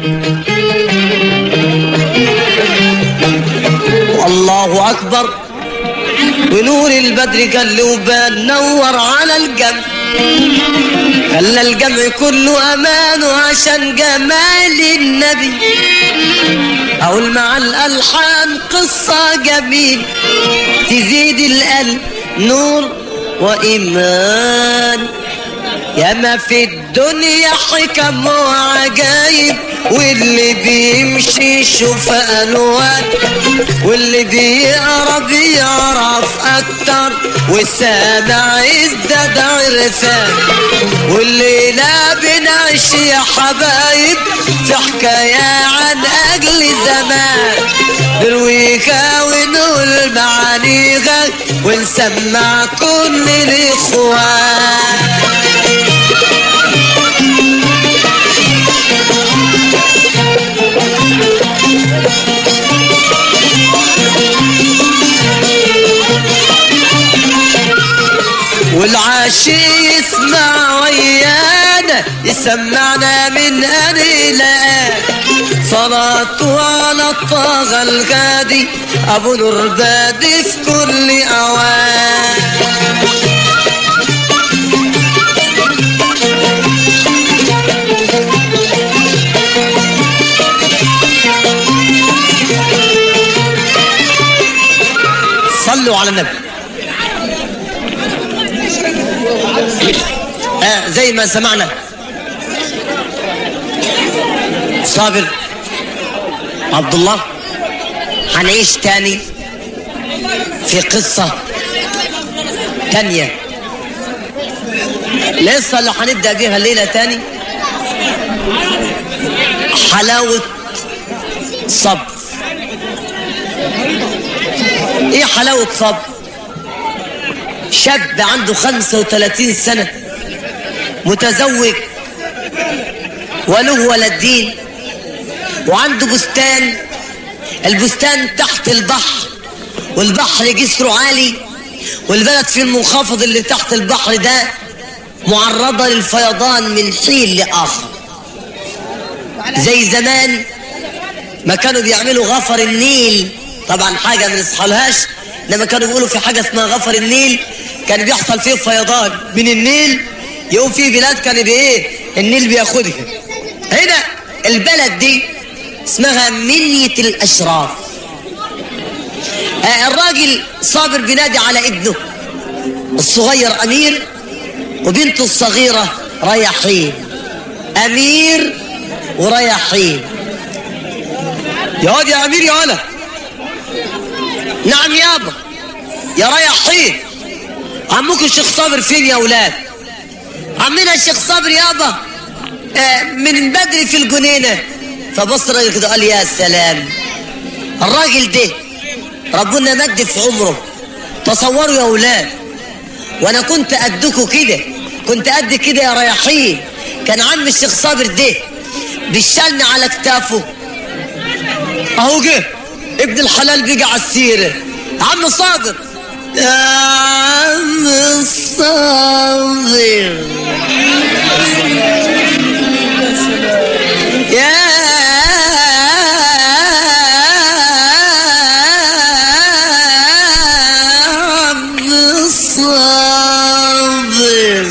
الله أكبر ونور البدر قال له بان نور على الجمع خلى الجمع كله أمان عشان جمال النبي أقول مع الألحان قصة جميل تزيد القلب نور وإيمان ياما في الدنيا حكم وعجايب واللي بيمشي يشوف ألوان واللي بيقرا بيعرف أكتر والسامع يزداد عرفان واللي لا بنعيش يا حبايب في حكاية عن أجل زمان نرويها ونقول معانيها ونسمع كل الإخوان والعاشي يسمع ويانا يسمعنا من أن إلى صلاة على الطاغة الغادي أبو نور بادي في كل أوان صلوا على النبي آه زي ما سمعنا صابر عبد الله هنعيش تاني في قصة تانية القصة اللي هنبدأ بيها الليلة تاني حلاوة صبر ايه حلاوة صبر شاب عنده 35 سنة متزوج وله ولدين وعنده بستان البستان تحت البحر والبحر جسره عالي والبلد في المنخفض اللي تحت البحر ده معرضة للفيضان من حين لآخر زي زمان ما كانوا بيعملوا غفر النيل طبعا حاجة ما نصحلهاش لما كانوا بيقولوا في حاجة اسمها غفر النيل كان بيحصل فيه فيضان من النيل يقوم في بلاد كان بايه النيل بياخدها هنا البلد دي اسمها منية الأشراف آه الراجل صابر بينادي على ابنه الصغير أمير وبنته الصغيرة رياحين أمير ورياحين يا واد يا أمير يا ولد نعم يابا يا رياحين عمكم الشيخ صابر فين يا أولاد عمنا الشيخ صابر يابا آه من بدري في الجنينة فبص الراجل كده قال يا سلام الراجل ده ربنا مد في عمره تصوروا يا أولاد وأنا كنت قدكوا كده كنت قد كده يا رياحين كان عم الشيخ صابر ده بيشالني على كتافه اهو جه ابن الحلال بيجي على السيره عم صابر يا عم صابر يا عم صابر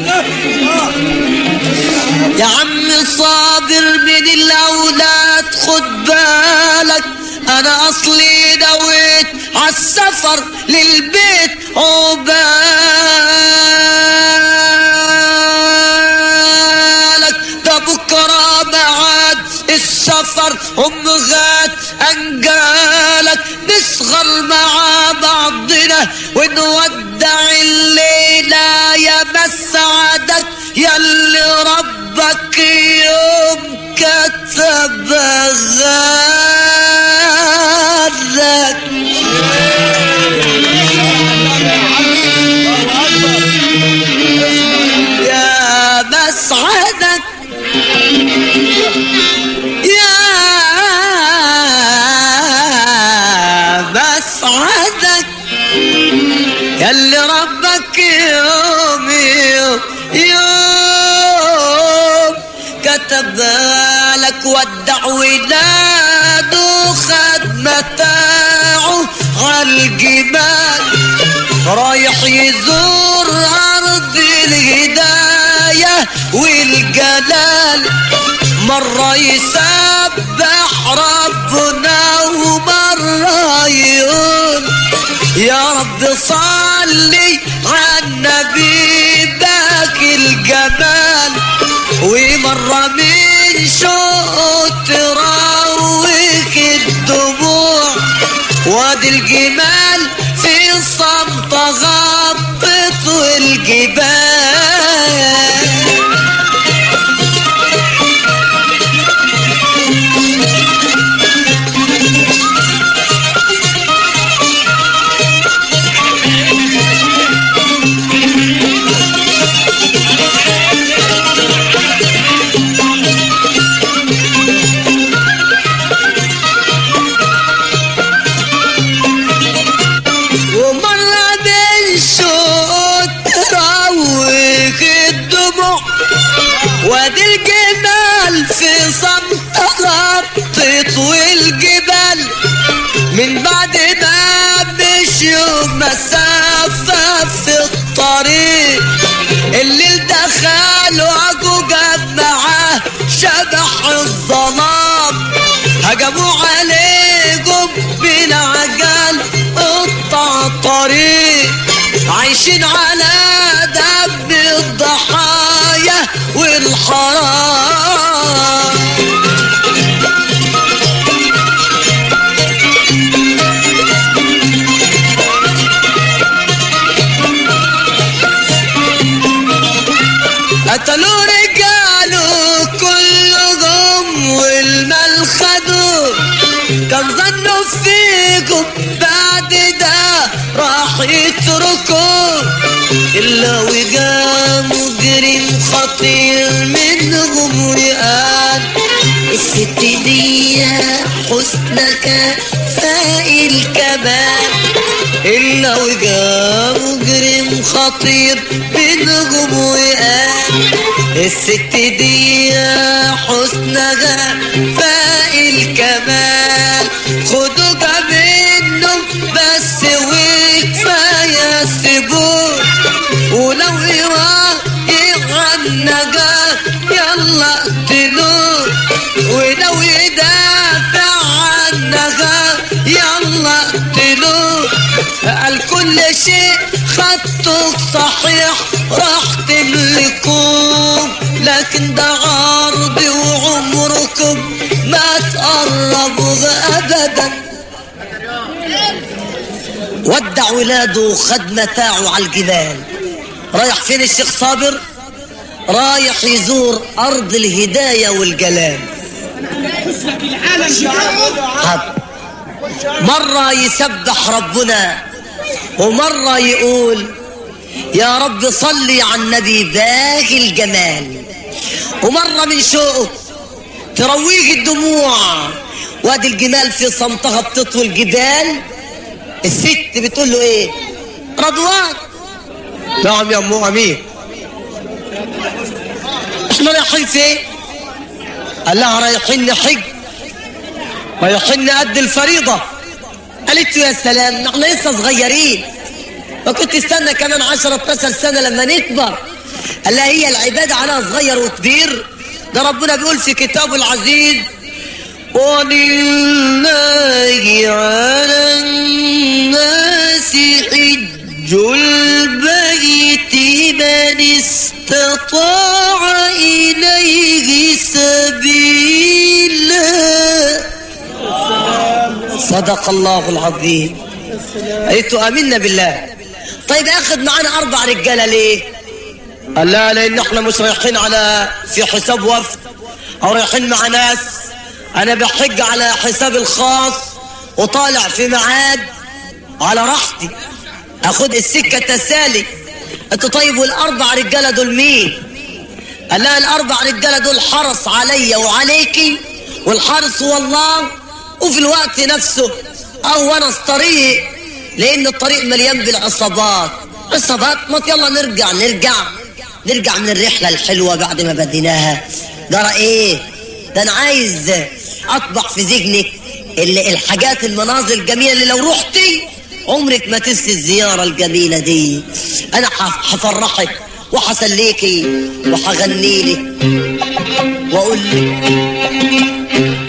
يا عم صابر من الاولاد خد بالك انا اصلي نويت عالسفر للبيت عقبالك ده بكره بعد السفر ام غات انجالك نصغر مع بعضنا ونودع الليله يا مسعدك يا اللي ربك يوم كتب غالك يا مسعدك يا مسعدك يا اللي ربك يوم يوم, يوم كتب ودع ولاده خد متاعه عالجبال رايح يزور أرض الهداية والجلال مرة يسبح ربنا ومرة يقول يا رب صلي على النبي ذاك الجمال ومرة من شوق تراوك الدموع وادي الجمال في الصمت غطت الجبال ومرة بالشوق تروق الدموع وادي الجمال في صمت غطت والجبال من بعد ما مشيوا مسافة في الطريق الليل دخلوا عجو جاب معاه شبح الظلام هجموا عليكم بالعجل قطع الطريق عايشين على دم الضحايا والحرام قتلوا رجاله كلهم والمال خدوا كان ظنوا فيكم بعد ده راح يتركوا إلا وجا مجرم خطير منهم وقال الست دي حسنك فائل كمان إلا وجا مجرم خطير منهم وقال الست دي حسنها فائل كمال خدوك منه بس وكفاية سيبوه ولو يراجع النجاة يلا اقتلوه ولو يدافع عنها يلا اقتلوه قال كل شيء خدتك صحيح راح تملكوه لكن ده عرضي وعمركم ما تقربوا ابدا ودع ولاده وخد متاعه على الجبال رايح فين الشيخ صابر رايح يزور ارض الهدايه والجلال حب. مرة يسبح ربنا ومرة يقول يا رب صلي على النبي باقي الجمال ومرة من شوقه ترويج الدموع وادي الجمال في صمتها بتطوي الجبال الست بتقول له ايه رضوان نعم يا ام امين احنا رايحين فين قال لها رايحين نحج رايحين نأدي الفريضة قالت له يا سلام احنا لسه صغيرين فكنت استنى كمان 10 12 سنة لما نكبر قال لها هي العبادة عليها صغير وكبير ده ربنا بيقول في كتابه العزيز ولله على الناس حج البيت من استطاع إليه سبيلا صدق الله العظيم قلت امنا بالله طيب اخذ معانا اربع رجاله ليه قال لا لان احنا مش رايحين على في حساب وفد او رايحين مع ناس انا بحج على حسابي الخاص وطالع في ميعاد على راحتي اخد السكه تسالي انت طيب والاربع رجاله دول مين قال لا الاربع رجاله دول حرص عليا وعليكي والحرص هو الله وفي الوقت نفسه اهون الطريق لان الطريق مليان بالعصابات عصابات ما يلا نرجع نرجع نرجع من الرحله الحلوه بعد ما بديناها جرى ايه ده انا عايز اطبع في ذهنك اللي الحاجات المناظر الجميله اللي لو رحتي عمرك ما تنسي الزياره الجميله دي انا هف- هفرحك وهسليكي وهغني لك واقول لك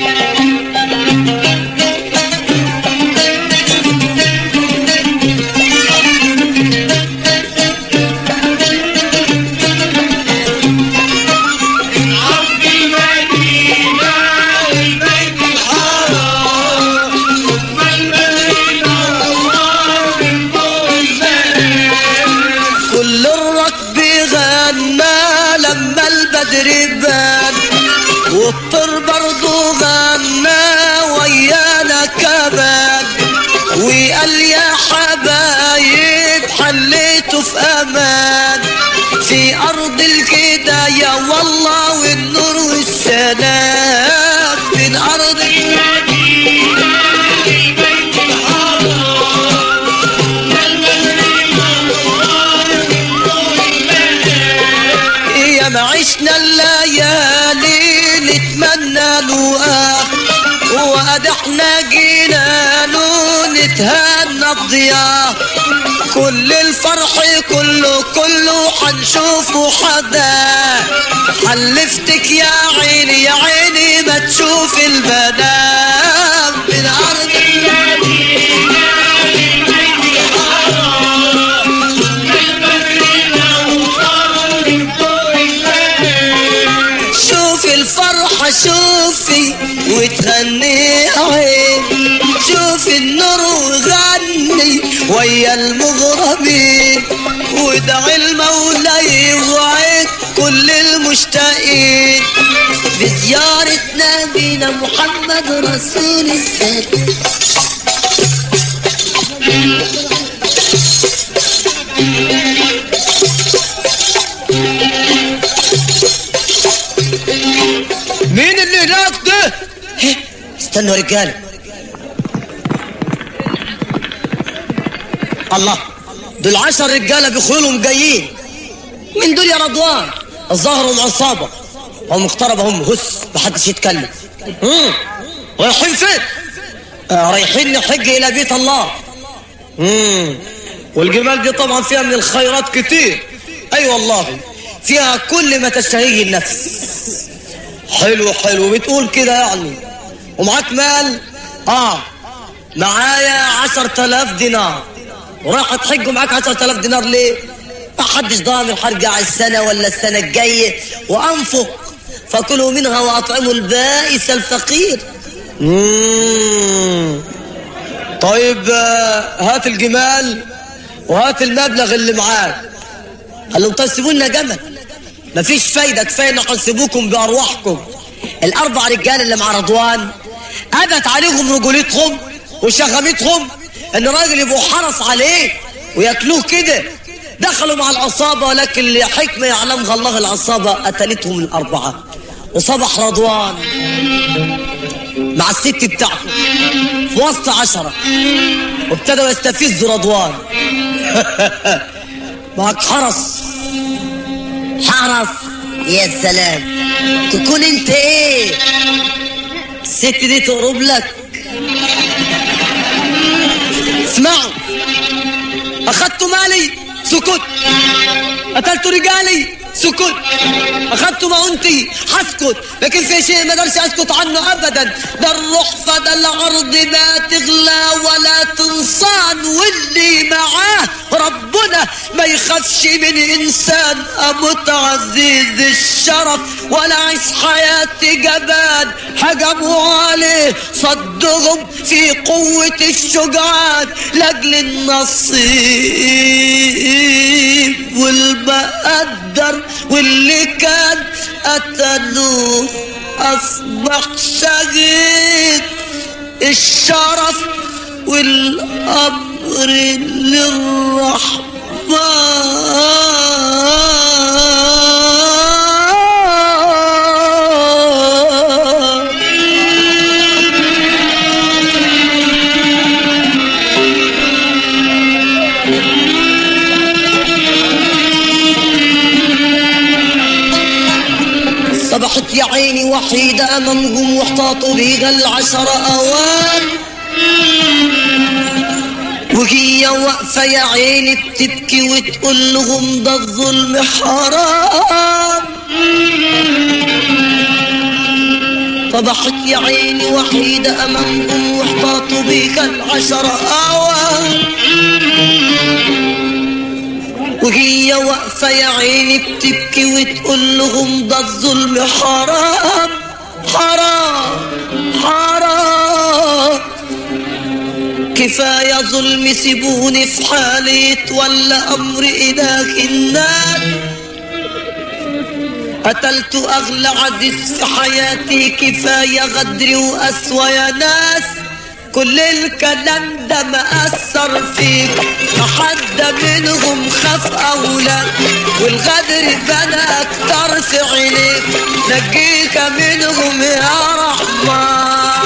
عبد المدينة والبيت الحرام ثم المدينة ومن فوق البلد كل الركب غنى لما البدر بان والطير برضو غنى ويانا كمان وقال يا حبايب حليته في امان في ارض الهداية والله والنور والسلام من ارض المدينة والبيت الحرام ثم المدينة ومن فوق البلد يا ما عشنا الليالي نتمنى لقاه وقد احنا جينا له نتهنى بضياه كل الفرح كله كله حنشوفه حدا حلفتك يا عيني يا عيني ما تشوف البنات من ارض المدينة والبيت الحرام ثم المدينة ومن فوق البلد شوفي الفرحة شوفي وتغني عين شوفي النور وغني ويا المغربين ودعي المولى يوعد كل المشتاقين بزيارة نبينا محمد رسول السلام مين اللي هناك ده؟ إيه، استنوا يا رجاله الله دول عشر رجاله بخيولهم جايين مين دول يا رضوان الظهر عصابه هم اقتربوا هم هس محدش يتكلم امم رايحين فين آه رايحين نحج الى بيت الله امم والجمال دي طبعا فيها من الخيرات كتير اي أيوة والله فيها كل ما تشتهيه النفس حلو حلو بتقول كده يعني ومعاك مال اه معايا عشر تلاف دينار وراح تحج ومعاك عشر تلاف دينار ليه ما حدش ضامن هرجع السنة ولا السنة الجاية وأنفق فكلوا منها وأطعموا البائس الفقير مم. طيب آه، هات الجمال وهات المبلغ اللي معاك قال لهم طيب سيبوا لنا جمل مفيش فايدة كفاية ان حنسيبوكم بأرواحكم الأربع رجال اللي مع رضوان أبت عليهم رجولتهم وشغمتهم إن الراجل يبقوا حرص عليه وياكلوه كده دخلوا مع العصابة ولكن لحكمة يعلمها الله العصابة قتلتهم الأربعة وصبح رضوان مع الست بتاعته في وسط عشرة وابتدوا يستفزوا رضوان معك حرس حرس يا سلام تكون انت ايه الست دي تقرب لك اسمعوا اخدت مالي سكت قتلت رجالي سكت اخدت مؤنتي حسكت لكن في شيء ما اقدرش اسكت عنه ابدا ده الروح فده العرض ما تغلى ولا تنصان واللي معاه ربنا ما يخافش من انسان اموت عزيز الشرف ولا عيش حياتي جبان هجموا عليه صدهم في قوة الشجعان لاجل النصيب والمقدر واللي كان قتلوه اصبح شهيد الشرف والامر للرحمن صبحت يا عيني وحيدة أمامكم واحتاطوا بيها العشر أوان وهي واقفة يا عيني بتبكي وتقول لهم ده الظلم حرام فضحك يا عيني وحيدة أمامكم واحتاطوا بيك العشر أوان وهي واقفة يا عيني بتبكي وتقول لهم ده الظلم حرام حرام حرام كفاية ظلم سيبوني في حالي ولا أمر إله الناس قتلت أغلى عزيز في حياتي كفاية غدر وأسوى يا ناس كل الكلام ده ما أثر فيك ما حد منهم خاف أولاد والغدر بنى أكتر في عينيك نجيك منهم يا رحمن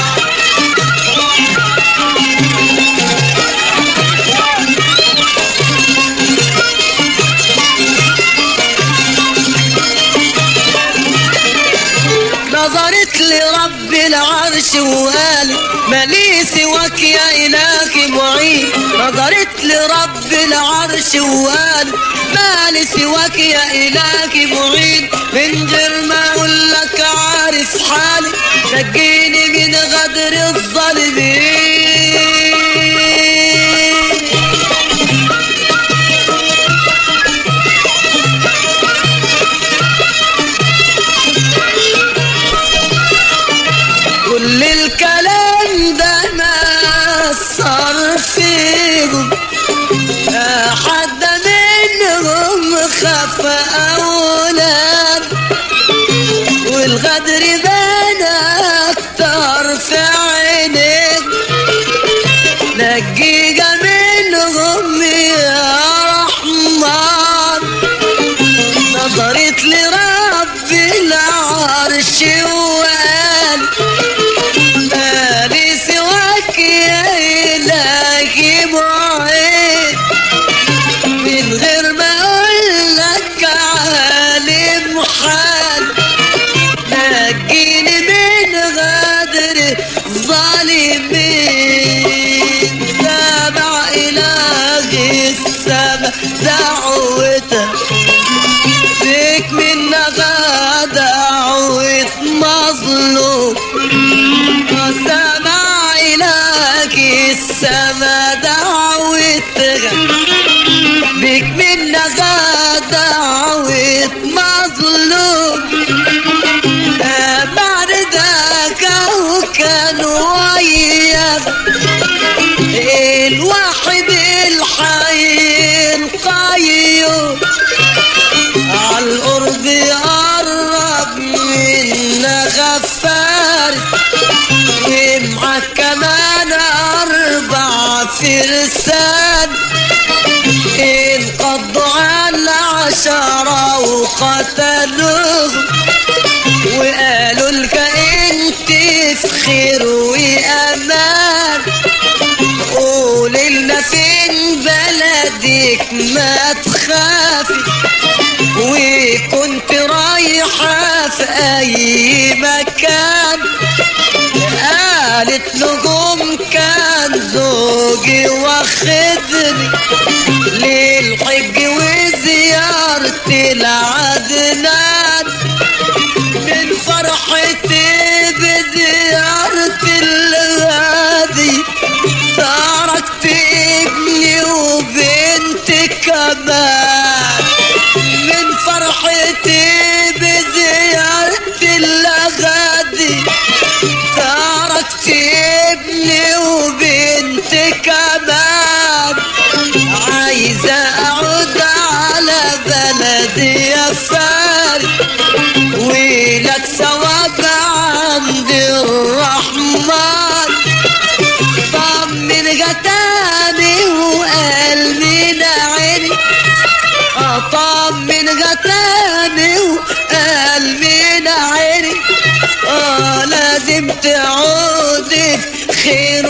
نظرت لرب العرش وقالت مالي سواك يا إلهي معين نظرت لرب العرش وقالت مالي سواك يا إلهي معين من غير ما أقول لك عارف حالي نجيني من غدر الظالمين كل الكلام ده ما صار فيهم لا حد منهم خاف أولاد والغدر بان أكتر في عينيك نجيك منهم يا رحمن نظرت لرب العرش وقال مالي سواك يا إلهي معين من غير ما أقول لك عالم حال نجيني من غدر ظالمين سامع إلهي السما دعوتك فيك من دعوة مظلوم وسمع إلهك السما دعوتك بك من دعوة مظلوم بعد ذاك وكان وياك الواحد الحي القيوم عالقرب قرب منا غفار ومعك كمان أربع فرسان انقضوا على عشرة وقتلوهم وقالوا لك انت في خير وأمان قول لنا فين بلدك ما تخافي وكنت رايحة في أي مكان قالت نجوم كان زوجي واخدني للحج وزيارة العدنان من فرحتي بزيارة الغادي تركت ابني وبنتي كمان من فرحتي بزيارة الغادي تركت ابني وبنتي كمان عايزة أعود على بلدي يا فارس ولك ثواب عند الرحمن طمن غتاني وقلبي عيني اطمن غتاني وقلبي عيني اه لازم تعود في خير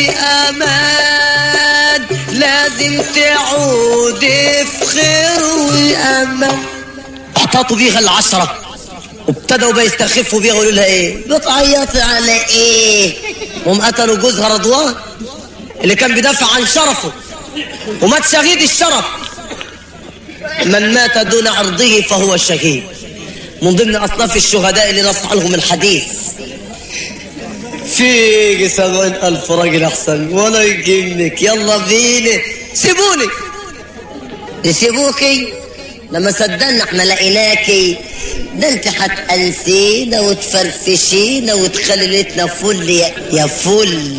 وامان لازم تعود في خير وامان احتاطوا بيها العشره وابتدوا بيستخفوا بيها ويقولوا لها ايه بتعيطي على ايه هم قتلوا جوزها رضوان اللي كان بيدافع عن شرفه ومات شهيد الشرف من مات دون عرضه فهو شهيد من ضمن اصناف الشهداء اللي نصح لهم الحديث في سبعين ألف راجل أحسن ولا يجنك يلا بينا سيبوني يسيبوكي لما صدقنا احنا لقيناكي ده انت هتأنسينا وتفرفشينا وتخليتنا فل يا, يا فل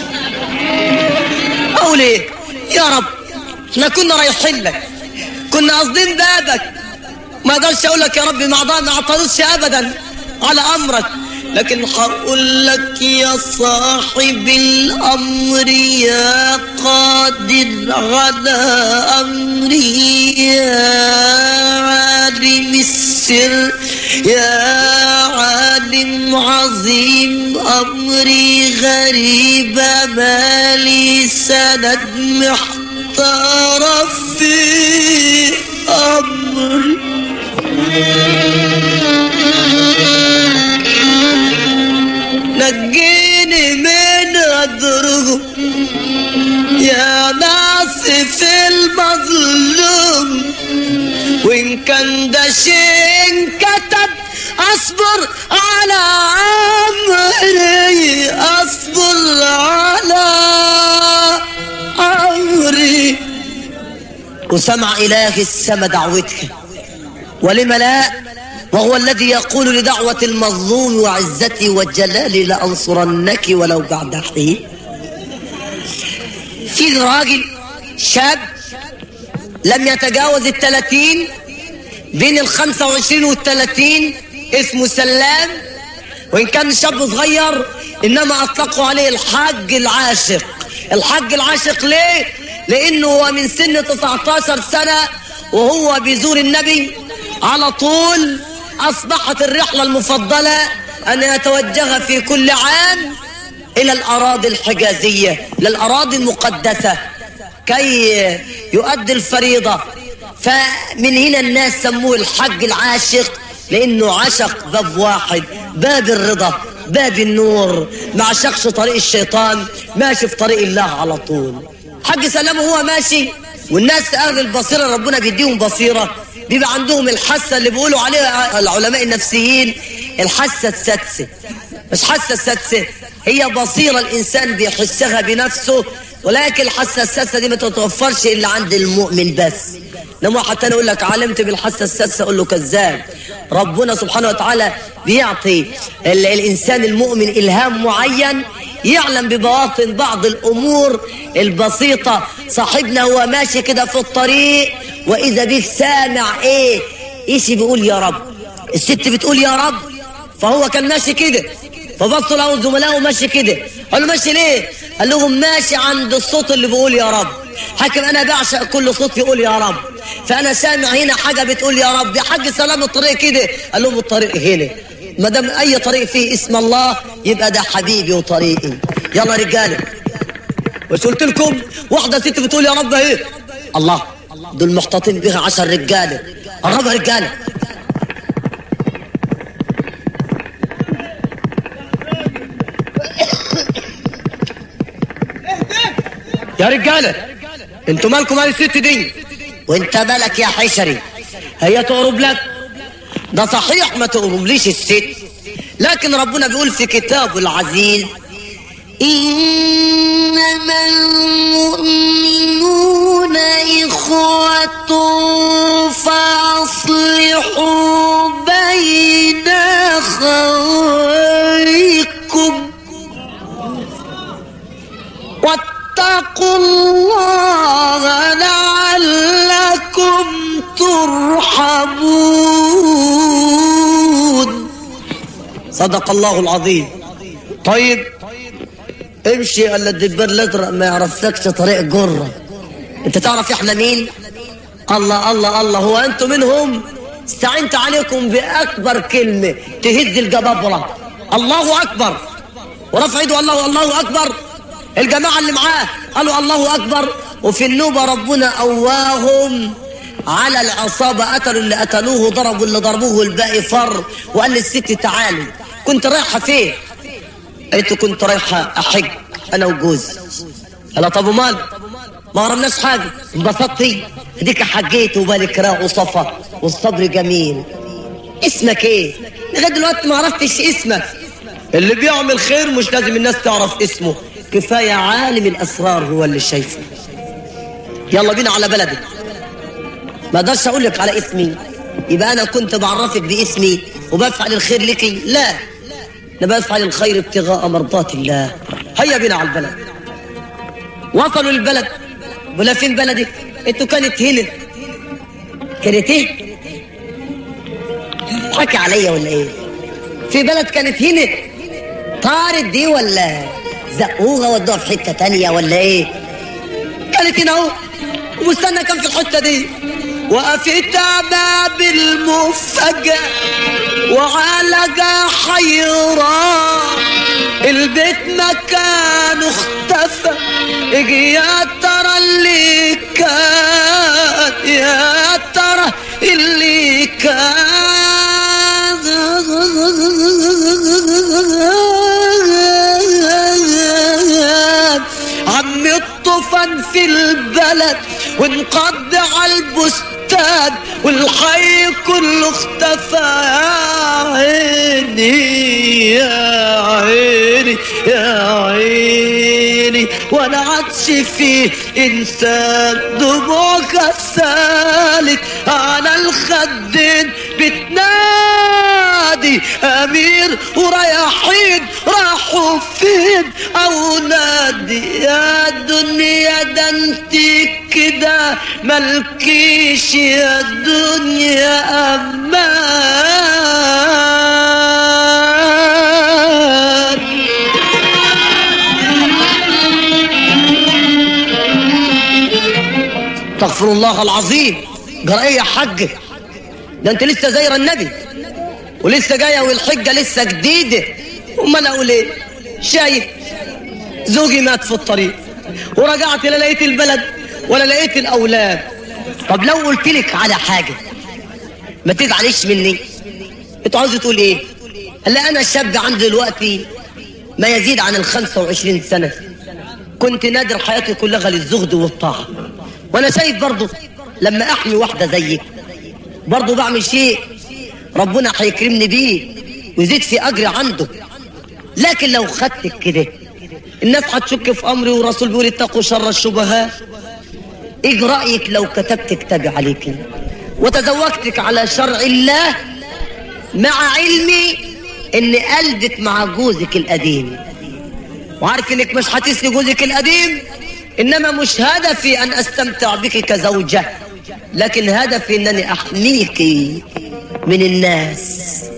اقول ايه يا رب احنا كنا رايحين لك كنا قاصدين بابك ما اقدرش اقول لك يا رب ما عضا- ما اعترضش ابدا على امرك لكن هقول لك يا صاحب الامر يا قادر على امري يا عالم السر يا عالم عظيم امري غريب مالي سند محتار في امري نجيني من أدرهم يا ناصف المظلوم وإن كان ده شيء كتب أصبر على أمري أصبر على أمري وسمع إله السما دعوتك ولم لا وهو الذي يقول لدعوة المظلوم وعزتي وجلالي لأنصرنك ولو بعد حين في راجل شاب لم يتجاوز الثلاثين بين الخمسة وعشرين والثلاثين اسمه سلام وإن كان شاب صغير إنما أطلقوا عليه الحاج العاشق الحاج العاشق ليه؟ لأنه هو من سن 19 سنة وهو بيزور النبي على طول أصبحت الرحلة المفضلة أن يتوجه في كل عام إلى الأراضي الحجازية للأراضي المقدسة كي يؤدي الفريضة فمن هنا الناس سموه الحج العاشق لأنه عشق باب واحد باب الرضا باب النور ما عشقش طريق الشيطان ماشي في طريق الله على طول حج سلام هو ماشي والناس أهل البصيرة ربنا بيديهم بصيرة بيبقى عندهم الحاسة اللي بيقولوا عليها العلماء النفسيين الحاسة السادسة مش حاسة السادسة هي بصيرة الإنسان بيحسها بنفسه ولكن الحاسة السادسة دي ما تتوفرش إلا عند المؤمن بس لما واحد تاني يقول لك علمت بالحاسة السادسة أقول له كذاب ربنا سبحانه وتعالى بيعطي ال- الإنسان المؤمن إلهام معين يعلم ببواطن بعض الأمور البسيطة صاحبنا هو ماشي كده في الطريق وإذا بيك سامع إيه إيش بيقول يا رب الست بتقول يا رب فهو كان ماشي كده فبصوا له زملائه ماشي كده قال له ماشي ليه قال لهم ماشي عند الصوت اللي بيقول يا رب حاكم انا بعشق كل صوت يقول يا رب فانا سامع هنا حاجه بتقول يا رب يا حاج سلام الطريق كده قال لهم الطريق هنا ما دام اي طريق فيه اسم الله يبقى ده حبيبي وطريقي يلا رجاله مش قلت لكم واحده ست بتقول يا رب ايه الله دول محتاطين بيها عشر رجاله قربها رجاله يا رجاله انتوا مالكم مال الست دي وانت مالك يا حشري هي تقرب لك ده صحيح ما تقربليش الست لكن ربنا بيقول في كتابه العزيز إنما المؤمنون إخوة فأصلحوا بين خويكم واتقوا الله لعلكم ترحمون صدق الله العظيم طيب امشي الا الدبان الازرق ما يعرفلكش طريق جره انت تعرف احنا مين الله الله الله هو انتم منهم استعنت عليكم باكبر كلمه تهز الجبابره الله اكبر ورفع ايده الله الله اكبر الجماعه اللي معاه قالوا الله اكبر وفي النوبه ربنا قواهم على العصابة قتلوا اللي قتلوه ضربوا اللي ضربوه والباقي فر وقال للست تعالي كنت رايحة فين قالت له كنت رايحة أحج أنا وجوزي قال طب ومال ما عرفناش حاجة انبسطتي اديك حجيت وبالك راق وصفا والصبر جميل اسمك ايه لغايه دلوقتي ما عرفتش اسمك اللي بيعمل خير مش لازم الناس تعرف اسمه كفايه عالم الاسرار هو اللي شايفه يلا بينا على بلدك ما اقدرش اقول لك على اسمي يبقى انا كنت بعرفك باسمي وبفعل الخير لك لا انا بفعل الخير ابتغاء مرضات الله هيا بينا على البلد وصلوا البلد ولا فين بلدك انتوا كانت هنا كانت ايه حكي عليا ولا ايه في بلد كانت هنا طارت دي ولا زقوها ودوها في حته تانية ولا ايه كانت هنا اهو ومستنى كان في الحته دي وقفت باب المفاجأة وعلق حيران البيت مكانه اختفى اجي يا ترى اللي كان يا ترى اللي كان عم الطوفان في البلد وانقض على البستان والحي كله اختفى يا عيني يا عيني يا عيني ولا عادش فيه انسان دموعك سالك على الخدين بتنادي امير ورايحين راحوا فين اولادي يا دنيا ده انت كده ملكيش يا دنيا امان استغفر الله العظيم جرأية حج ده انت لسه زايره النبي ولسه جايه والحجه لسه جديده امال انا اقول ايه شايف زوجي مات في الطريق ورجعت لا لقيت البلد ولا لقيت الاولاد طب لو قلت لك على حاجه ما تزعليش مني انت عاوز تقول ايه هلا انا شاب عندي دلوقتي ما يزيد عن ال 25 سنه كنت نادر حياتي كلها للزهد والطاعه وانا شايف برضه لما احمي واحده زيك برضه بعمل شيء ربنا هيكرمني بيه ويزيد في اجري عنده لكن لو خدتك كده الناس هتشك في امري والرسول بيقول اتقوا شر الشبهات ايه رايك لو كتبت كتابي عليك وتزوجتك على شرع الله مع علمي ان قلبك مع جوزك القديم وعارف انك مش هتسلي جوزك القديم انما مش هدفي ان استمتع بك كزوجه لكن هدفي انني احميك من الناس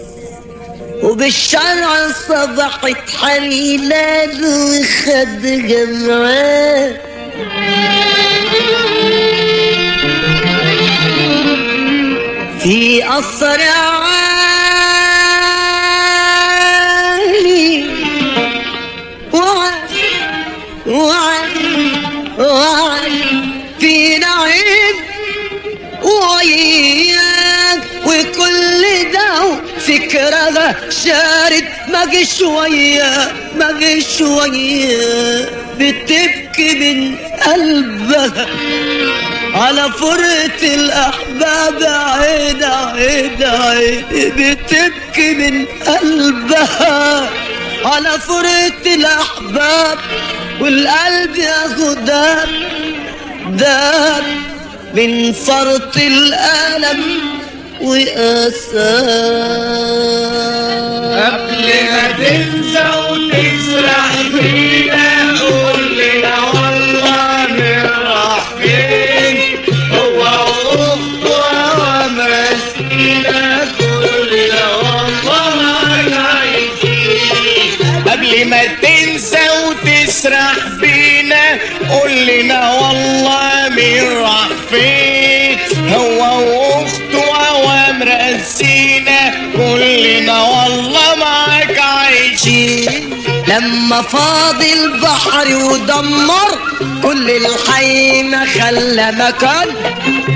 وبالشرع صبحت حليلان وخد جمعان في قصر عالي وعد وعد وعد في نعيم وياك وكل ده فكرها شارد ما شوية ما شوية بتبكي من قلبها على فرقة الأحباب عين عين عين بتبكي من قلبها على فرقة الأحباب والقلب ياخد داب داب من فرط الألم وأساه قبل ما تنسى وتسرح فينا قول لنا والله نروح فين هو واخته ومسكينة قول لنا والله عايزين قبل ما تنسى وتسرح فينا قول لنا والله مين راح فين هو واخته ومرسينا كلنا والله معاك عايشين لما فاض البحر ودمر كل الحي ما خلى مكان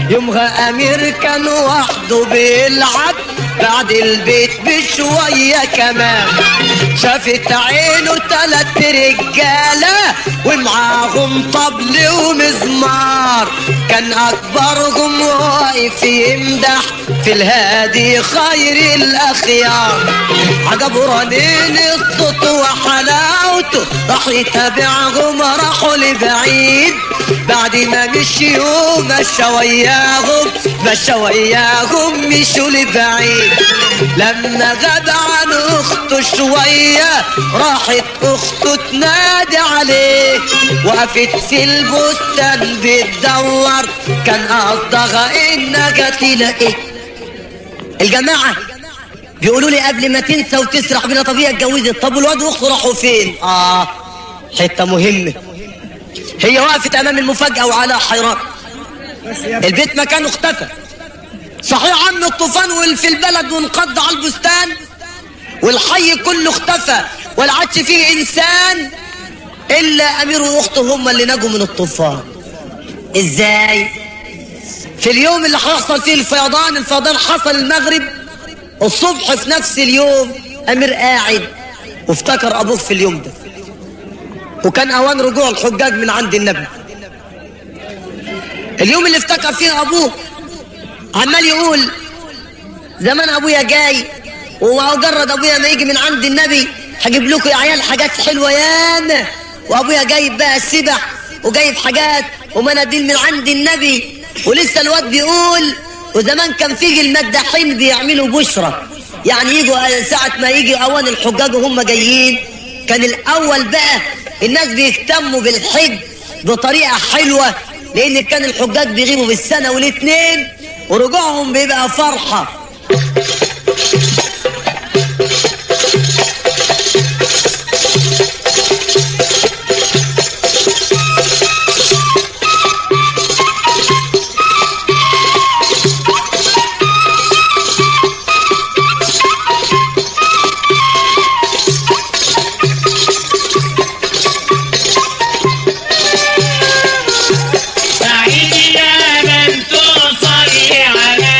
يومها امير كان وحده بيلعب بعد البيت بشوية كمان شافت عينه تلات رجالة ومعاهم طبل ومزمار كان اكبرهم واقف يمدح في الهادي خير الاخيار عجبه رنين الصوت وحلاوته راح يتابعهم راحوا لبعيد بعد ما مشيوا مشى وياهم مشى وياهم مشوا لبعيد لما غاب عن اخته شوية راحت اخته تنادي عليه وقفت في البستان بتدور كان قصدها انها تلاقيه الجماعة بيقولوا لي قبل ما تنسى وتسرح بينا طبيعة اتجوزت طب والواد واخته راحوا فين؟ اه حتة مهمة هي وقفت امام المفاجأة وعلى حيران البيت مكانه اختفى صحيح عم الطوفان واللي في البلد وانقض على البستان والحي كله اختفى ولا عادش فيه انسان الا امير واخته هم اللي نجوا من الطوفان ازاي في اليوم اللي هيحصل فيه الفيضان الفيضان حصل المغرب الصبح في نفس اليوم امير قاعد وافتكر ابوه في اليوم ده وكان اوان رجوع الحجاج من عند النبي اليوم اللي افتكر فيه ابوه عمال يقول زمان ابويا جاي ومجرد ابويا ما يجي من عند النبي هجيب لكم يا عيال حاجات حلوه ياما وابويا جايب بقى سبع وجايب حاجات ومناديل من عند النبي ولسه الواد بيقول وزمان كان فيه المداحين بيعملوا بشرة يعني يجوا ساعة ما يجي اوان الحجاج وهم جايين كان الاول بقى الناس بيهتموا بالحج بطريقة حلوة لان كان الحجاج بيغيبوا بالسنة والاثنين ورجوعهم بيبقى فرحة سعيد يا من تصلي على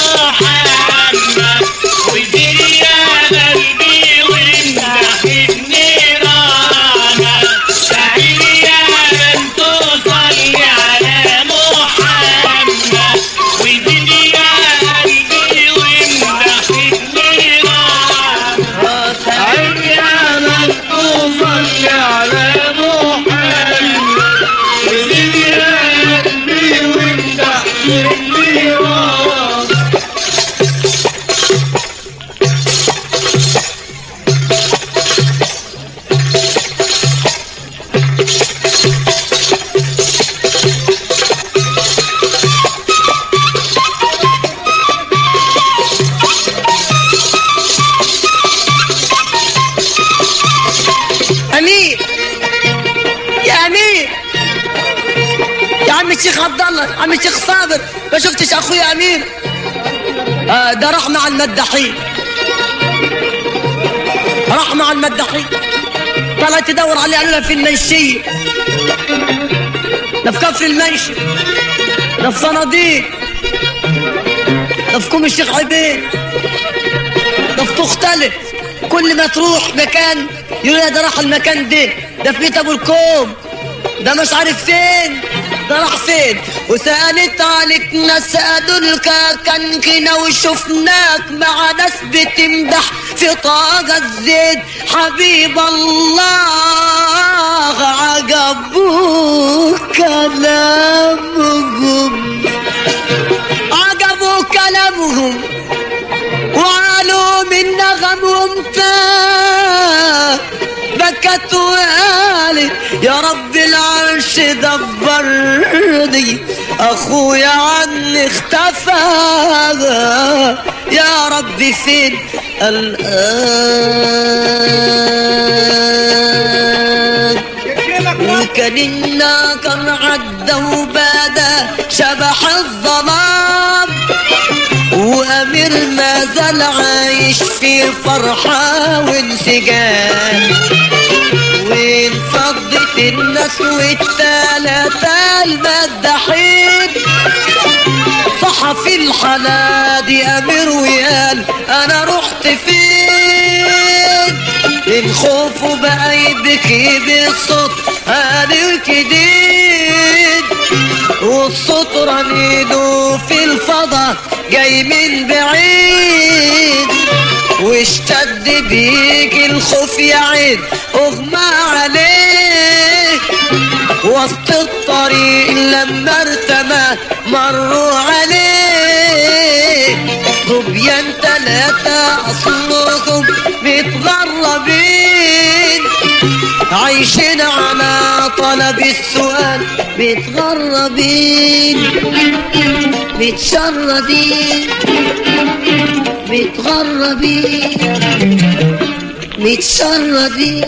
محمد وزيد يا قلبي وامدح النيران سعيد يا من تصلي على محمد وزيد يا قلبي وامدح النيران سعيد يا من تصلي على محمد وزيد يا قلبي وامدح النيران امير يا امير يا عم الشيخ عبد الله عم الشيخ صابر ما شفتش اخويا امير آه ده راح مع المداحين راح مع المداحين طلعت تدور عليه قالوا لها في المنشيه ده في كفر المنشي ده في صناديق ده في كوم الشيخ عبيد ده في تختلف كل ما تروح مكان يقول لها ده راح المكان ده ده في بيت ابو الكوم ده مش عارف فين ده راح فين وسألت عليك ناس أدولك كان كنا وشفناك مع ناس بتمدح في طاقة الزيت حبيب الله عجبوك كلامهم عجبوا كلامهم وعلوا من نغمهم تاه بكت وقالت يا رب العرش دبرني اخويا عني اختفى يا رب فين الان وكان الناقر عدى وبدا شبح الظلام وامير ما زال عايش في فرحة وانسجام وانفضت الناس والتلاتة المداحين صح في الحلا دي امير ويال انا رحت فين الخوف بقى يبكي بالصوت قادر جديد والصوت رنيده في الفضا جاي من بعيد واشتد بيك الخوف يا عين اغمى عليه وسط الطريق لما ارتمى مروا عليه صبيان تلاتة اصلكم متغربين عايشين على طلب السؤال متغربين متشردين متغربين متشردين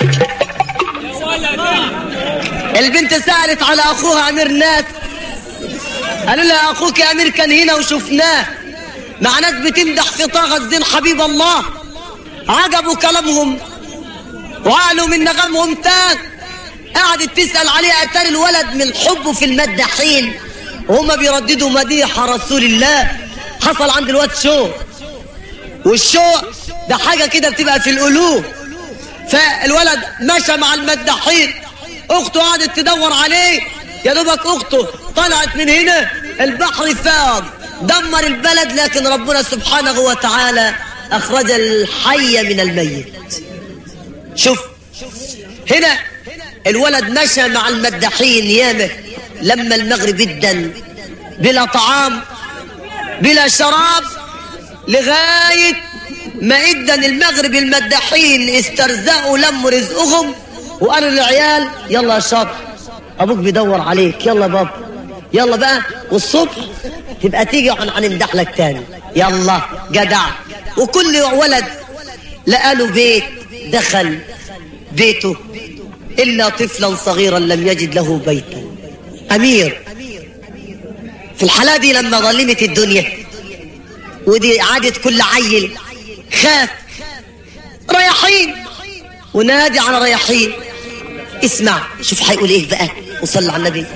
البنت سألت على أخوها أمير ناس قالوا لها أخوك يا أمير كان هنا وشفناه مع ناس بتمدح في طه الدين حبيب الله عجبوا كلامهم وقالوا من نغمهم تان قعدت تسأل عليه أتاري الولد من حبه في المداحين وهما بيرددوا مديح رسول الله حصل عند الواد شوق والشوق ده حاجة كده بتبقى في القلوب فالولد مشى مع المداحين اخته قعدت تدور عليه يا دوبك اخته طلعت من هنا البحر فاض دمر البلد لكن ربنا سبحانه وتعالى اخرج الحي من الميت شوف هنا الولد مشى مع المداحين يامه لما المغرب ادن بلا طعام بلا شراب لغاية ما ادن المغرب المداحين استرزقوا لموا رزقهم وقالوا للعيال يلا يا شاطر ابوك بيدور عليك يلا بابا يلا بقى والصبح تبقى تيجي هنمدح لك تاني يلا جدع وكل ولد لقى له بيت دخل بيته إلا طفلا صغيرا لم يجد له بيتا أمير في الحالة دي لما ظلمت الدنيا ودي عادت كل عيل خاف رياحين ونادي على رياحين اسمع شوف هيقول ايه بقى وصلى على النبي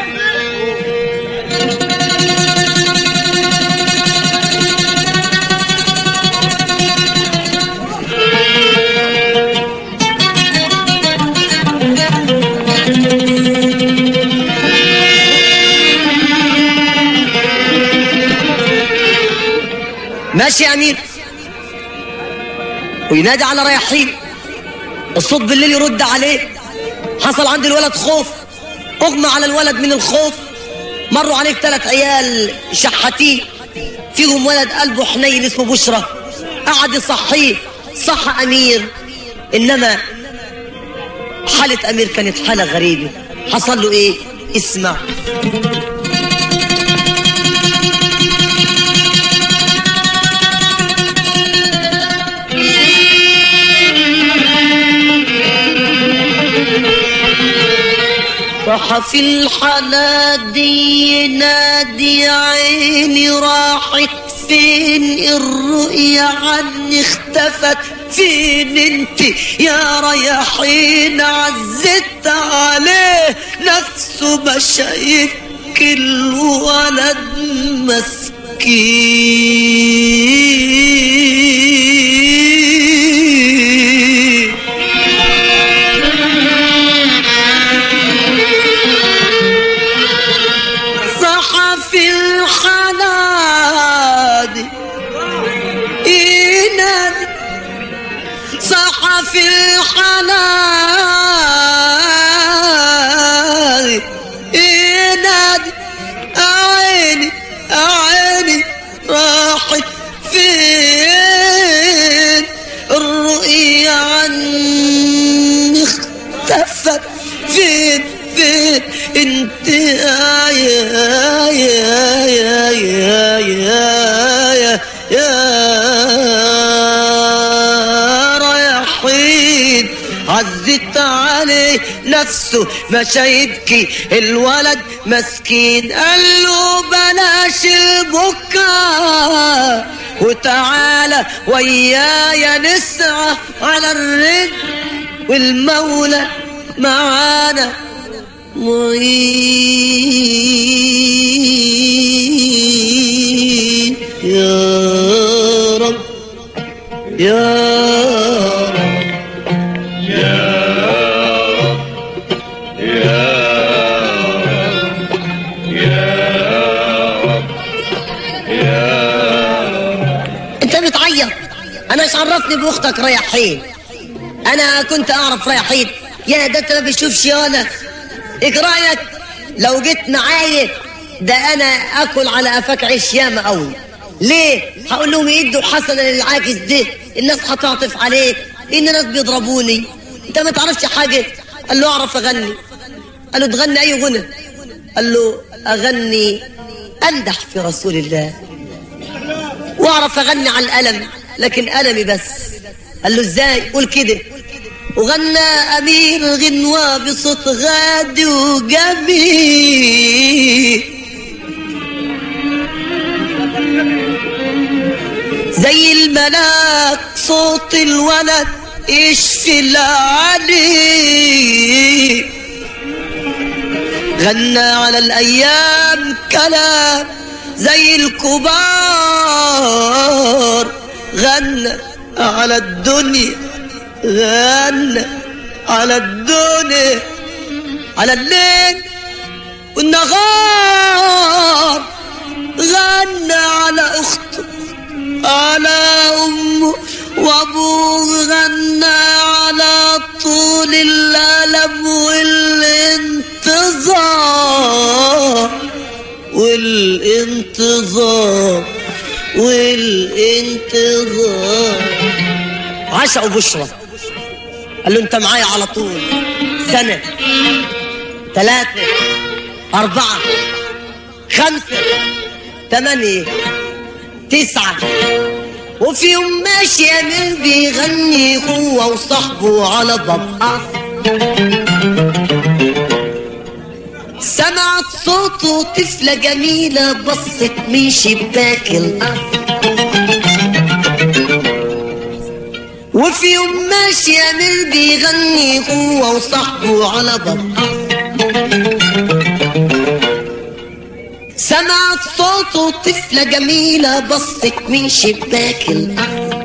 ماشي يا امير وينادي على رياحين الصوت بالليل يرد عليه حصل عند الولد خوف اغمى على الولد من الخوف مروا عليك ثلاث عيال شحاتين فيهم ولد قلبه حنين اسمه بشرى قعد يصحيه صح امير انما حالة امير كانت حالة غريبة حصل له ايه اسمع صح في الحلا دي نادي عيني راحت فين الرؤيا عني اختفت فين انت يا رياحين عزت عليه نفسه ما شايف كل ولد مسكين صحف الحنادي ينادي صحف الحنادي ينادي عيني عيني راحت فين الرؤيا عني اختفت فين فين انت يا يا يا يا يا يا يا يا رياحين عزت عليه نفسه مش يبكي الولد مسكين قال له بلاش البكاء وتعالى ويايا نسعى على الرجل والمولى معانا يا رب يا رب انت بتعيط انا ايش عرفني باختك ريحين انا كنت اعرف ريحين يا ده انت ما بتشوفش انا ايه رايك لو جيت معايا ده انا اكل على قفاك عيش ياما قوي ليه هقول لهم يدوا حسنه للعاكس ده الناس هتعطف عليك ان الناس بيضربوني انت ما تعرفش حاجه قال له اعرف اغني قال له تغني اي غنى قال له اغني امدح في رسول الله واعرف اغني على الالم لكن المي بس قال له ازاي قول كده وغنى امير غنوة بصوت غادي وجميل زي الملاك صوت الولد يشفي العلي غنى على الايام كلام زي الكبار غنى على الدنيا غنى على الدنيا على الليل والنهار غنى على اخته على امه وابوه غنى على طول الالم والانتظار والانتظار والانتظار عشقوا بشرى قال له انت معايا على طول سنة ثلاثة أربعة خمسة ثمانية تسعة وفي يوم ماشي أمير بيغني هو وصاحبه على ضبعة سمعت صوته طفلة جميلة بصت من شباك القصر وفي يوم ماشي أمير بيغني هو وصاحبه على ضبعة سمعت صوته طفلة جميلة بصت من شباك القصر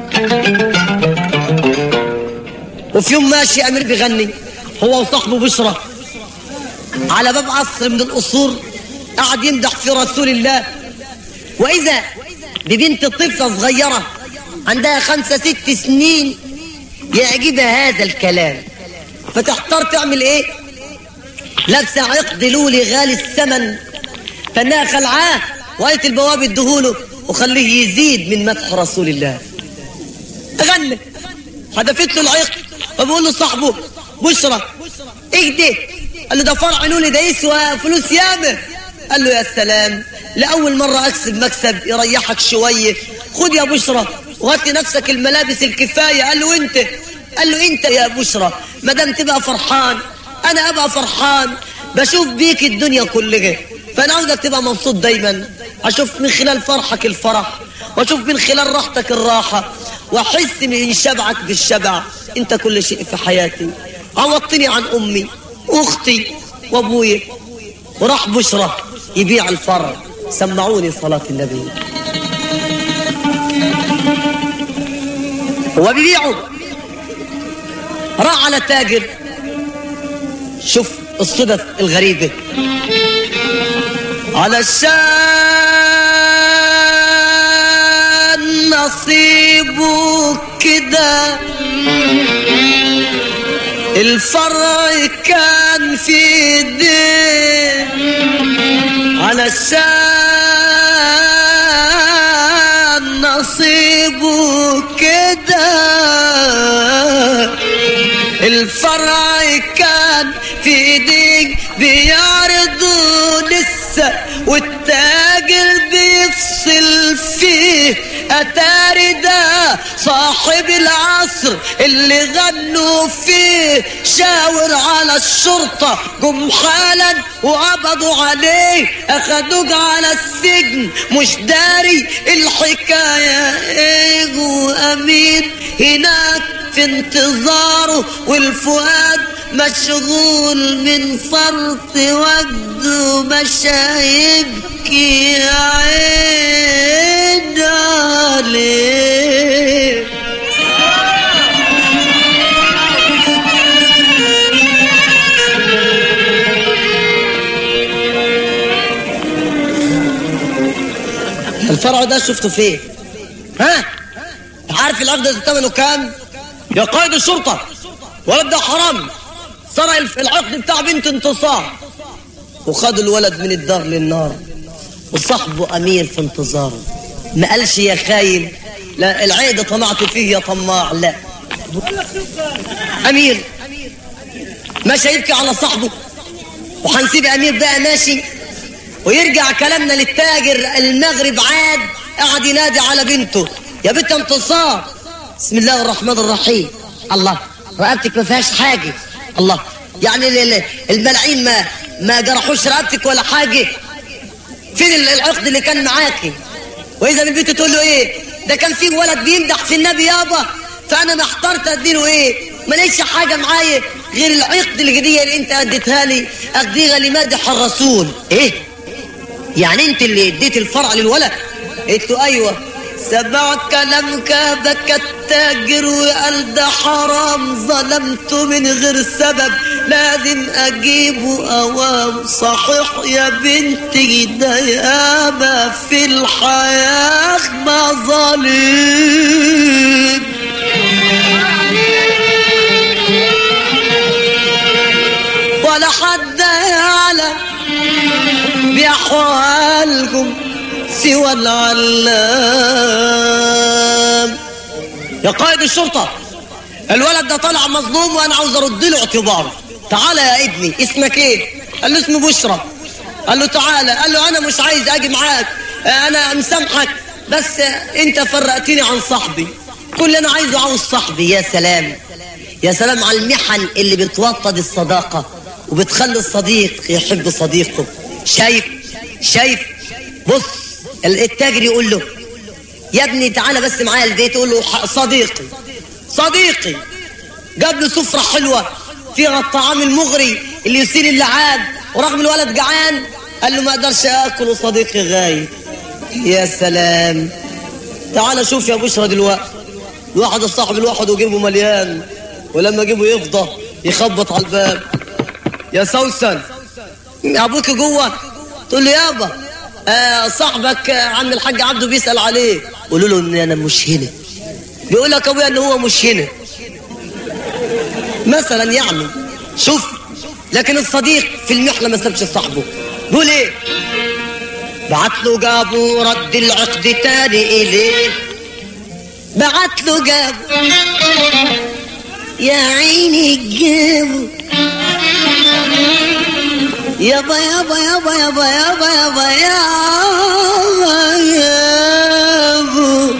وفي يوم ماشي أمير بيغني هو وصاحبه بشرى على باب قصر من القصور قعد يمدح في رسول الله وإذا ببنت طفلة صغيرة عندها خمسة ست سنين يعجبها هذا الكلام فتحتار تعمل ايه لابسه عقد لولي غالي الثمن فانها خلعاه وقالت البواب ادهوله وخليه يزيد من مدح رسول الله غنى حدفت له العقد فبقول له صاحبه بشرى ايه ده قال له ده فرع لولي ده يسوى فلوس ياما قال له يا سلام لأول مرة أكسب مكسب يريحك شوية خد يا بشرى وهات لنفسك الملابس الكفاية قال له انت قال له انت يا بشرى ما دام تبقى فرحان انا ابقى فرحان بشوف بيك الدنيا كلها فانا عاوزك تبقى مبسوط دايما اشوف من خلال فرحك الفرح واشوف من خلال راحتك الراحة واحس من شبعك بالشبع انت كل شيء في حياتي عوضتني عن امي واختي وابويا وراح بشرى يبيع الفرع سمعوني صلاة النبي هو بيبيعه راح على تاجر شوف الصدف الغريبة علشان نصيبه كده الفرع كان في ايديه علشان نصيبه كده الفرع كان في ايديك بيعرضوا لسه والتاجر بيفصل فيه اتاري ده صاحب العصر اللي غنوا فيه شاور على الشرطة جم حالا وقبضوا عليه اخدوك على السجن مش داري الحكاية ايه وامين هناك في انتظاره والفؤاد مشغول من فرط وجده مش هيبكي يا عيني عليه الفرع ده شفته فين ها عارف العقد ده ثمنه كام يا قائد الشرطه ولد ده حرام سرق الف- العقد بتاع بنت انتصار وخد الولد من الدار للنار وصاحبه امير في انتظاره ما قالش يا خاين لا العيد طمعت فيه يا طماع لا امير ماشي يبكي على صاحبه وهنسيب امير بقى ماشي ويرجع كلامنا للتاجر المغرب عاد قعد ينادي على بنته يا بنت انتصار بسم الله الرحمن الرحيم الله رقبتك ما فيهاش حاجه الله يعني ال- ال- الملاعين ما ما جرحوش رقبتك ولا حاجه فين ال- العقد اللي كان معاكي واذا البنت تقول له ايه ده كان في ولد بيمدح في النبي يابا فانا ما احترت اديله ايه ما ليش حاجه معايا غير العقد الهديه اللي انت اديتها لي اخديها لمدح الرسول ايه يعني انت اللي اديت الفرع للولد قلت له ايوه سمع كلامك بكى التاجر وقال ده حرام ظلمته من غير سبب لازم اجيبه اوام صحيح يا بنتي ده ياما في الحياة مظالم ولا حد يعلم بأحوالكم سوى العلام يا قائد الشرطة الولد ده طلع مظلوم وانا عاوز ارد له اعتباره تعالى يا ابني اسمك ايه قال له اسمه بشرى قال له تعالى قال له انا مش عايز اجي معاك انا مسامحك بس انت فرقتني عن صاحبي كل اللي انا عايزه عاوز صاحبي يا سلام يا سلام على المحن اللي بتوطد الصداقة وبتخلي الصديق يحب صديقه شايف شايف بص التاجر يقول له يا ابني تعالى بس معايا البيت يقول له ح- صديقي صديقي جاب له سفرة حلوة فيها الطعام المغري اللي يثير اللعاب ورغم الولد جعان قال له ما اقدرش اكل وصديقي غايب يا سلام تعال شوف يا بشرى دلوقتي الواحد الصاحب الواحد وجيبه مليان ولما جيبه يفضى يخبط على الباب يا سوسن ابوك جوه تقول له يابا آه صاحبك آه، عم الحاج عبده بيسال عليه قولوا له ان انا مش هنا بيقول لك ابويا ان هو مش هنا مثلا يعني شوف لكن الصديق في المحنه ما سابش صاحبه بيقول ايه بعت له جابوا رد العقد تاني اليه بعت له جابوا يا عيني جابوا يابا يابا يابا يابا يابا يابا يابا يابا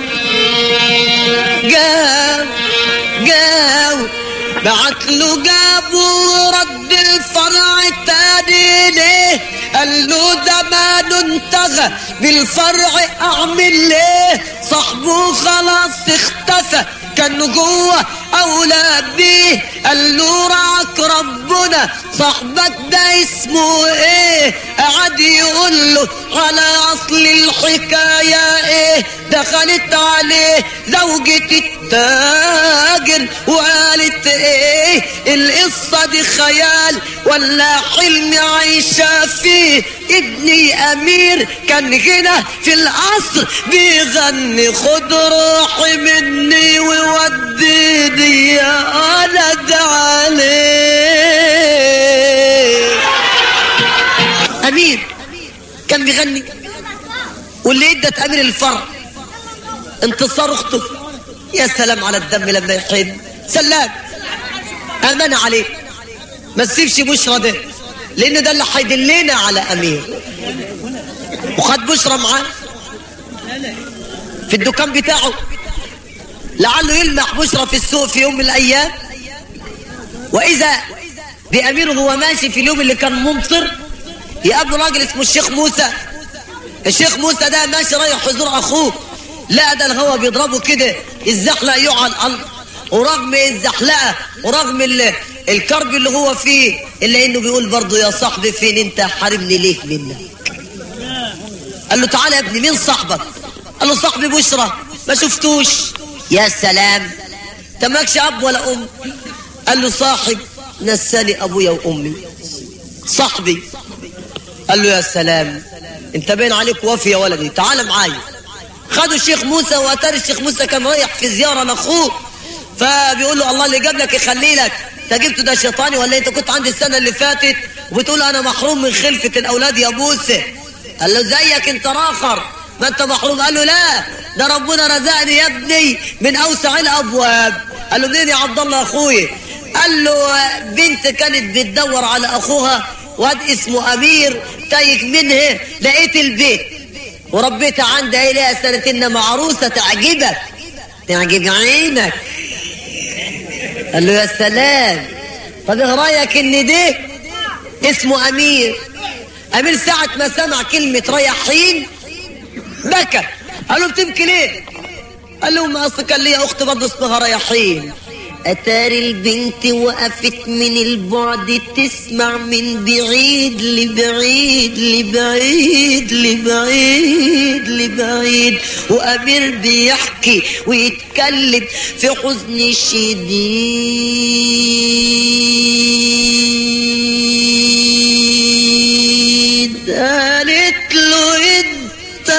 جاب جاب بعت له جابوا رد الفرع تاني ليه قال له زمان انتهى بالفرع اعمل ليه صاحبه خلاص اختفى كان جوه اولى بيه قال له رعاك ربنا صاحبك ده اسمه ايه قعد يقول له على اصل الحكايه ايه دخلت عليه زوجة التاجر وقالت ايه القصة دي خيال ولا حلم عايشة فيه ابني امير كان هنا في القصر بيغني خد روحي مني ووديني يا ولد عليه امير كان بيغني واللي ادت امير الفرع انتصار اخته يا سلام على الدم لما يحن سلام امان عليه ما تسيبش بشرى ده لان ده اللي هيدلنا على امير وخد بشرى معاه في الدكان بتاعه لعله يلمح بشرى في السوق في يوم من الايام واذا بامير وهو ماشي في اليوم اللي كان ممطر يقابله راجل اسمه الشيخ موسى الشيخ موسى ده ماشي رايح يزور اخوه لا ده الهوا بيضربه كده الزحلقه يقع على الارض ورغم الزحلقه ورغم ال- الكرب اللي هو فيه الا انه بيقول برضه يا صاحبي فين انت حارمني ليه منك قال له تعالى يا ابني مين صاحبك قال له صاحبي بشرى ما شفتوش يا سلام انت مالكش اب ولا ام قال له صاحب نساني ابويا وامي صاحبي قال له يا سلام انت باين عليك وافي يا ولدي تعال معايا خدوا الشيخ موسى واتاري الشيخ موسى كان رايح في زياره لاخوه فبيقول له الله اللي جاب لك يخلي لك انت جبته ده شيطاني ولا انت كنت عندي السنه اللي فاتت وبتقول انا محروم من خلفه الاولاد يا موسى قال له زيك انت راخر ما انت محروم قال له لا ده ربنا رزقني يا ابني من اوسع الابواب قال له منين يا عبد الله اخويا قال له بنت كانت بتدور على اخوها واد اسمه امير تايك منها لقيت البيت وربيتها عندها لها سنتين مع عروسه تعجبك تعجب عينك قال له يا سلام طب ايه رايك ان ده اسمه امير امير ساعة ما سمع كلمة ريحين بكى قال له بتبكي ليه قال له ما اصل كان ليا اخت برضه اسمها ريحين اتاري البنت وقفت من البعد تسمع من بعيد لبعيد لبعيد لبعيد لبعيد وامير بيحكي ويتكلم في حزن شديد قالت له انت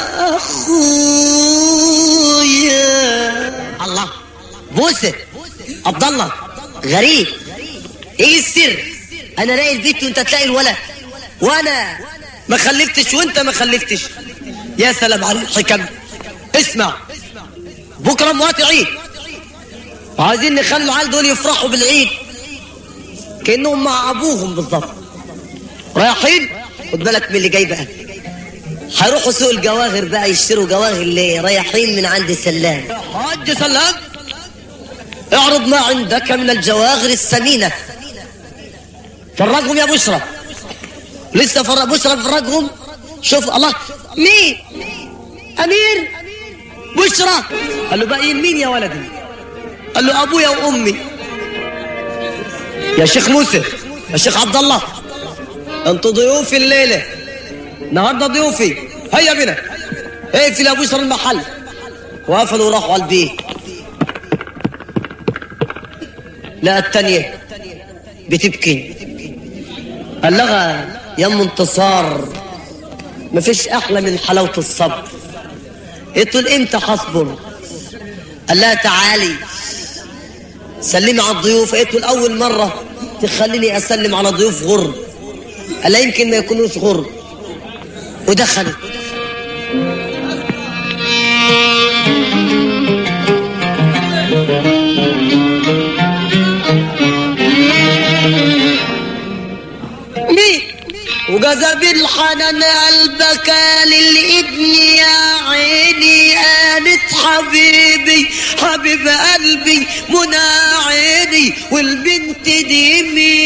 اخويا الله بوسه عبد الله غريب ايه السر انا الاقي البيت وانت تلاقي الولد وانا ما خلفتش وانت ما خلفتش يا سلام على الحكم اسمع بكره موات عيد وعايزين نخلي العيال دول يفرحوا بالعيد كانهم مع ابوهم بالظبط رايحين خد بالك من اللي جاي بقى هيروحوا سوق الجواهر بقى يشتروا جواهر ليه رايحين من عند سلام حاج سلام اعرض ما عندك من الجواهر الثمينة فرجهم يا بشرى لسه فرق بشرى فرجهم شوف الله مين امير بشرى قال له باقيين مين يا ولدي قال له ابويا وامي يا شيخ موسى يا شيخ عبد الله انتوا ضيوفي الليله النهارده ضيوفي هيا بنا اقفل يا بشرى المحل وقفلوا وراحوا على البيت لا التانية بتبكي قال لها يا ام انتصار مفيش احلى من حلاوة الصبر قلت له امتى هصبر قال لها تعالي سلمي على الضيوف قلت له اول مرة تخليني اسلم على ضيوف غر قال لها يمكن ما يكونوش غر ودخلت مين وجذب الحنان قلبك للابن يا عيني قالت حبيبي حبيب قلبي منى عيني والبنت دي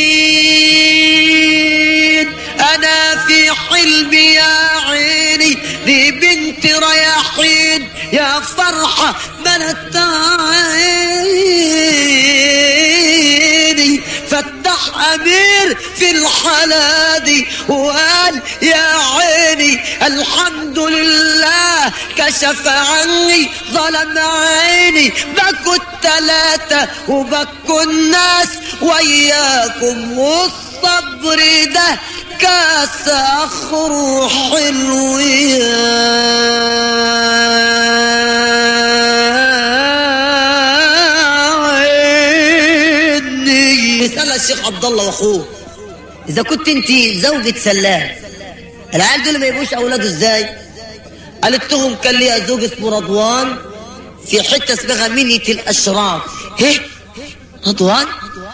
مين انا في حلمي يا عيني دي بنت رياحين يا فرحة ملت عيني فتح امير في الحالة دي وقال يا عيني الحمد لله كشف عني ظلم عيني بكوا التلاتة وبكوا الناس وياكم والصبر ده كاس اخر حلو عيني اسال الشيخ عبد الله واخوه اذا كنت انت زوجة سلام العيال دول ما يبقوش اولاده ازاي قالت لهم كان ليا زوج اسمه رضوان في حته اسمها منية الاشراف ايه رضوان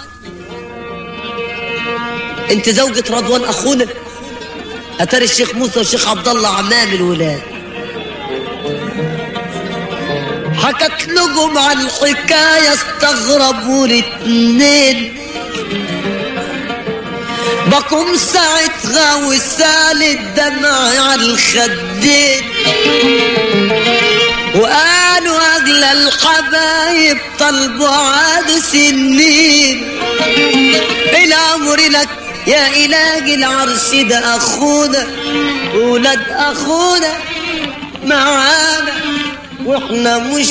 انت زوجة رضوان اخونا اتاري الشيخ موسى والشيخ عبد الله عمام الولاد حكت لهم عن الحكاية استغربوا الاتنين بقوم ساعتها وسال الدمع على الخدين وقالوا أغلى الحبايب طلبوا عاد سنين الأمر لك يا إله العرش ده أخونا ولاد أخونا معانا واحنا مش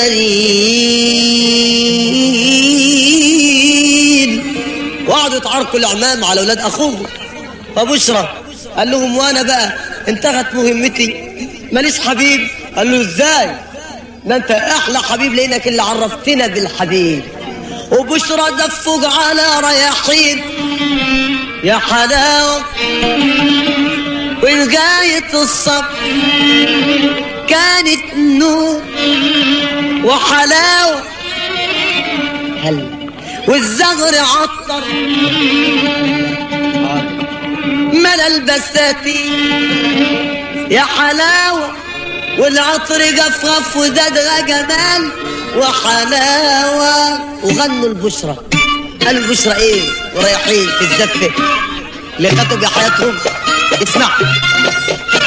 دارين وقعدوا يتعاركوا العمام على اولاد اخوه فبشرى قال لهم وانا بقى انتهت مهمتي ماليش حبيب قال له ازاي ده انت احلى حبيب لانك اللي عرفتنا بالحبيب وبشرى دفق على رياحين يا حلاوه وغاية الصبر كانت نور وحلاوة هل والزغر عطر ملا البساتين يا حلاوة والعطر قفقف وزاد جمال وحلاوة وغنوا البشرى قالوا البشرى ايه ورايحين في الزفة اللي خدوا بحياتهم اسمع